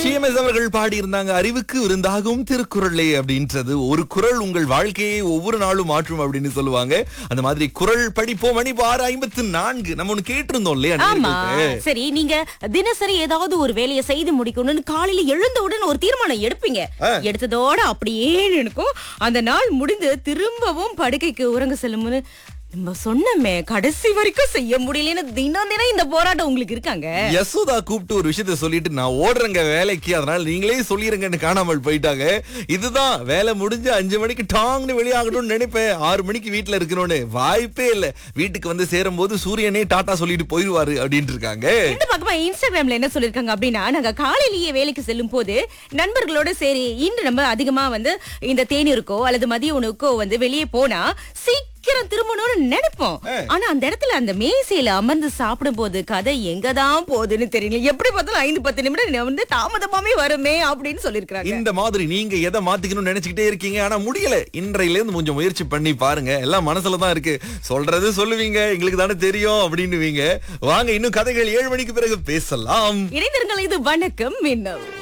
CMS அவர்கள் பாடி இருந்தாங்க அறிவுக்கு விருந்தாகும் திருக்குறளே அப்படின்றது ஒரு குரல் உங்கள் வாழ்க்கையை ஒவ்வொரு நாளும் மாற்றும் அப்படின்னு சொல்லுவாங்க அந்த மாதிரி குரல் படிப்போம் மணி இப்போ ஆறு ஐம்பத்து நான்கு நம்ம ஒண்ணு கேட்டிருந்தோம் இல்லையா ஆமா நேயர்களுக்கு? சரி நீங்க தினசரி ஏதாவது ஒரு வேலையை செய்து முடிக்கணும்னு காலையில எழுந்தவுடன் ஒரு தீர்மானம் எடுப்பீங்க எடுத்ததோட அப்படியே நினைக்கும் அந்த நாள் முடிந்து திரும்பவும் படுக்கைக்கு உறங்க செல்லும்போது நம்ம சொன்னமே கடைசி வரைக்கும் செய்ய முடியலன்னு தினம் தினம் இந்த போராட்டம் உங்களுக்கு இருக்காங்க யசோதா கூப்பிட்டு ஒரு விஷயத்த சொல்லிட்டு நான் ஓடுறேங்க வேலைக்கு அதனால நீங்களே சொல்லிருங்கன்னு காணாமல் போயிட்டாங்க இதுதான் வேலை முடிஞ்சு அஞ்சு மணிக்கு டாங்னு வெளியாகணும்னு நினைப்பேன் ஆறு மணிக்கு வீட்டுல இருக்கணும்னு வாய்ப்பே இல்ல வீட்டுக்கு வந்து சேரும் போது சூரியனே டாட்டா சொல்லிட்டு போயிருவாரு அப்படின்ட்டு இருக்காங்க இந்த பக்கமா இன்ஸ்டாகிராம்ல என்ன சொல்லிருக்காங்க அப்படின்னா நாங்க காலையிலேயே வேலைக்கு செல்லும் போது நண்பர்களோட சரி இன்று நம்ம அதிகமா வந்து இந்த தேநீருக்கோ அல்லது மதிய உணவுக்கோ வந்து வெளியே போனா சீக்கிரம் திரும்பணும்னு நினைப்போம் ஆனா அந்த இடத்துல அந்த மேசையில அமர்ந்து சாப்பிடும் போது கதை எங்கதான் போகுதுன்னு தெரியல எப்படி பார்த்தாலும் ஐந்து பத்து நிமிடம் வந்து தாமதமாவே வருமே அப்படின்னு சொல்லிருக்காங்க இந்த மாதிரி நீங்க எதை மாத்திக்கணும்னு நினைச்சுக்கிட்டே இருக்கீங்க ஆனா முடியல இன்றையில இருந்து கொஞ்சம் முயற்சி பண்ணி பாருங்க எல்லாம் மனசுல தான் இருக்கு சொல்றது சொல்லுவீங்க எங்களுக்கு தானே தெரியும் அப்படின்னுவீங்க வாங்க இன்னும் கதைகள் ஏழு மணிக்கு பிறகு பேசலாம் இணைந்திருங்கள் இது வணக்கம் மின்னல்